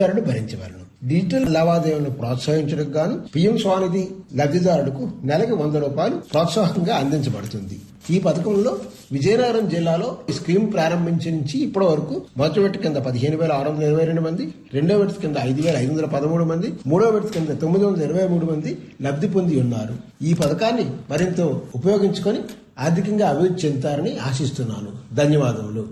లబ్ధిదారుడు భరించవలను digital లావాదేవీలను ప్రోత్సహించడం గాను పిఎం స్వానిధి లబ్ధిదారుడుకు నెలకి వంద రూపాయలు ప్రోత్సాహంగా అందించబడుతుంది ఈ పథకంలో విజయనగరం జిల్లాలో ఈ స్కీమ్ ప్రారంభించి నుంచి ఇప్పటి వరకు మొదటి విడత కింద పదిహేను వేల ఆరు వందల ఇరవై రెండు మంది రెండో విడత కింద ఐదు వేల ఐదు వందల పదమూడు మంది మూడో విడత కింద తొమ్మిది వందల ఇరవై మూడు మంది లబ్ధి పొంది ఉన్నారు ఈ పథకాన్ని మరింత ఉపయోగించుకొని ఆర్థికంగా అభివృద్ధి చెందుతారని ఆశిస్తున్నాను ధన్యవాదములు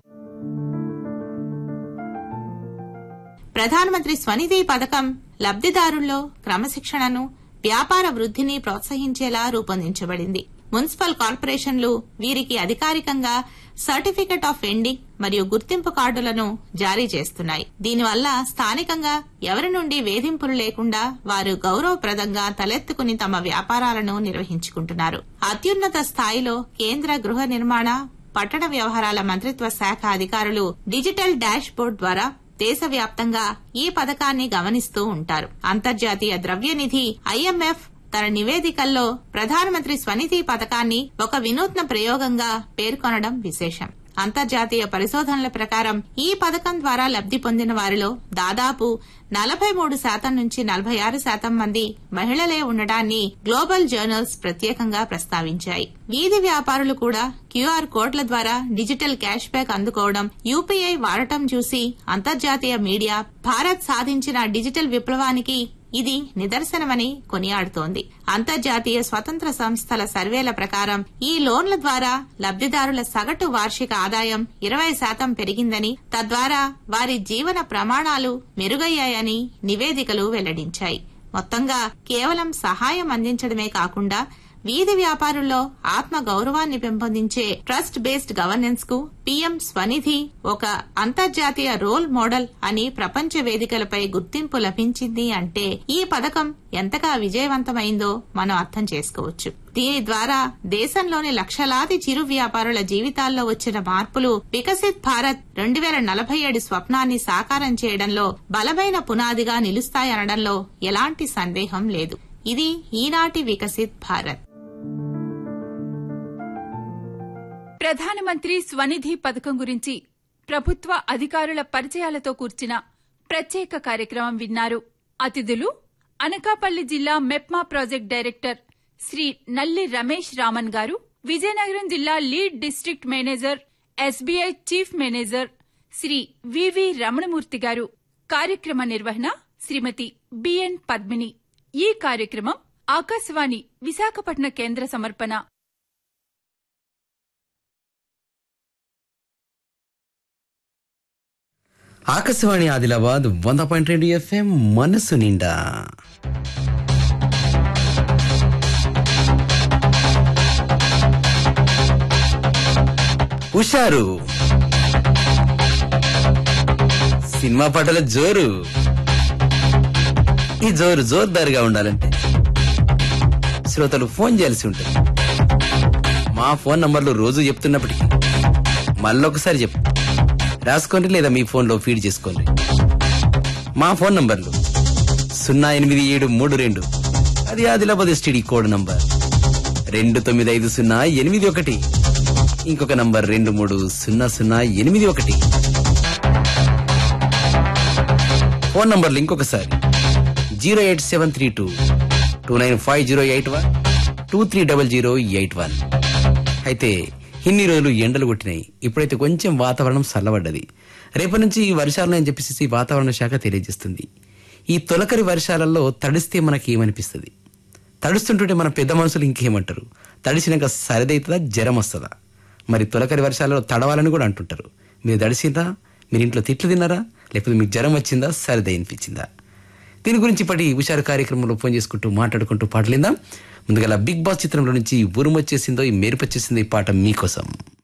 ప్రధానమంత్రి స్వనిధి పథకం లబ్దిదారుల్లో క్రమశిక్షణను వ్యాపార వృద్ధిని ప్రోత్సహించేలా రూపొందించబడింది మున్సిపల్ కార్పొరేషన్లు వీరికి అధికారికంగా సర్టిఫికెట్ ఆఫ్ వెండింగ్ మరియు గుర్తింపు కార్డులను జారీ చేస్తున్నాయి దీనివల్ల స్థానికంగా ఎవరి నుండి వేధింపులు లేకుండా వారు గౌరవప్రదంగా తలెత్తుకుని తమ వ్యాపారాలను నిర్వహించుకుంటున్నారు అత్యున్నత స్థాయిలో కేంద్ర గృహ నిర్మాణ పట్టణ వ్యవహారాల మంత్రిత్వ శాఖ అధికారులు డిజిటల్ డాష్ బోర్డ్ ద్వారా దేశవ్యాప్తంగా ఈ పథకాన్ని గమనిస్తూ ఉంటారు అంతర్జాతీయ ద్రవ్యనిధి ఐఎంఎఫ్ తన నివేదికల్లో ప్రధానమంత్రి స్వనిధి పథకాన్ని ఒక వినూత్న ప్రయోగంగా పేర్కొనడం విశేషం అంతర్జాతీయ పరిశోధనల ప్రకారం ఈ పథకం ద్వారా లబ్ది పొందిన వారిలో దాదాపు నలభై మూడు శాతం నుంచి నలభై ఆరు శాతం మంది మహిళలే ఉండడాన్ని గ్లోబల్ జర్నల్స్ ప్రత్యేకంగా ప్రస్తావించాయి వీధి వ్యాపారులు కూడా క్యూఆర్ కోడ్ల ద్వారా డిజిటల్ క్యాష్ బ్యాక్ అందుకోవడం యూపీఐ వాడటం చూసి అంతర్జాతీయ మీడియా భారత్ సాధించిన డిజిటల్ విప్లవానికి ఇది నిదర్శనమని కొనియాడుతోంది అంతర్జాతీయ స్వతంత్ర సంస్థల సర్వేల ప్రకారం ఈ లోన్ల ద్వారా లబ్దిదారుల సగటు వార్షిక ఆదాయం ఇరవై శాతం పెరిగిందని తద్వారా వారి జీవన ప్రమాణాలు మెరుగయ్యాయని నివేదికలు వెల్లడించాయి మొత్తంగా కేవలం సహాయం అందించడమే కాకుండా వీధి వ్యాపారుల్లో ఆత్మ గౌరవాన్ని పెంపొందించే ట్రస్ట్ బేస్డ్ గవర్నెన్స్ కు పీఎం స్వనిధి ఒక అంతర్జాతీయ రోల్ మోడల్ అని ప్రపంచ వేదికలపై గుర్తింపు లభించింది అంటే ఈ పథకం ఎంతగా విజయవంతమైందో మనం అర్థం చేసుకోవచ్చు దీని ద్వారా దేశంలోని లక్షలాది చిరు వ్యాపారుల జీవితాల్లో వచ్చిన మార్పులు వికసిత్ భారత్ రెండు వేల నలభై ఏడు స్వప్నాన్ని సాకారం చేయడంలో బలమైన పునాదిగా నిలుస్తాయనడంలో ఎలాంటి సందేహం లేదు ఇది ఈనాటి వికసిత్ భారత్ ప్రధానమంత్రి స్వనిధి పథకం గురించి ప్రభుత్వ అధికారుల పరిచయాలతో కూర్చిన ప్రత్యేక కార్యక్రమం విన్నారు అతిథులు అనకాపల్లి జిల్లా మెప్మా ప్రాజెక్ట్ డైరెక్టర్ శ్రీ నల్లి రమేష్ రామన్ గారు విజయనగరం జిల్లా lead district manager SBI chief manager Shri V V Ramanamurthy గారు కార్యక్రమ నిర్వహణ శ్రీమతి బిఎన్ పద్మిని ఈ కార్యక్రమం ఆకాశవాణి విశాఖపట్నం కేంద్ర సమర్పణ ఆకాశవాణి ఆదిలాబాద్ వంద పాయింట్ రెండు ఎఫ్ఎం మనసు నిండా హుషారు సినిమా పాటల జోరు ఈ జోరు జోర్దారుగా ఉండాలంటే శ్రోతలు ఫోన్ చేయాల్సి ఉంటుంది మా ఫోన్ నంబర్లు రోజు చెప్తున్నప్పటికీ మళ్ళొకసారి చెప్పు రాసుకోండి లేదా మీ ఫోన్లో ఫీడ్ చేసుకోండి మా ఫోన్ నంబర్లు సున్నా ఎనిమిది ఏడు మూడు రెండు అది ఆదిలాబాద్ ఎస్టీడీ కోడ్ నంబర్ రెండు తొమ్మిది ఐదు సున్నా ఎనిమిది ఒకటి ఇంకొక నంబర్ రెండు మూడు సున్నా సున్నా ఎనిమిది ఒకటి ఫోన్ నంబర్లు ఇంకొకసారి zero eight seven three two two nine five zero eight one two three double zero eight one అయితే ఇన్ని రోజులు ఎండలు కొట్టినాయి ఇప్పుడైతే కొంచెం వాతావరణం చల్లబడ్డది రేపటి నుంచి ఈ వర్షాలని చెప్పేసి వాతావరణ శాఖ తెలియజేస్తుంది ఈ తొలకరి వర్షాలలో తడిస్తే మనకి ఏమనిపిస్తుంది తడుస్తుంటుంటే మన పెద్ద మనుషులు ఇంకేమంటారు తడిసినాక సరిదైతుందా జ్వరం వస్తుందా మరి తొలకరి వర్షాలలో తడవాలని కూడా అంటుంటారు మీరు తడిసిందా మీరు ఇంట్లో తిట్లు తిన్నారా లేకపోతే మీకు జ్వరం వచ్చిందా సరిదై అనిపించిందా దీని గురించి ఇప్పటి హుషారు కార్యక్రమంలో ఫోన్ చేసుకుంటూ మాట్లాడుకుంటూ పాటలిందాం ముందుగా బిగ్ బాస్ చిత్రంలో నుంచి ఉరుమొచ్చేసిందో ఈ మెరుపొచ్చేసిందో ఈ పాట మీకోసం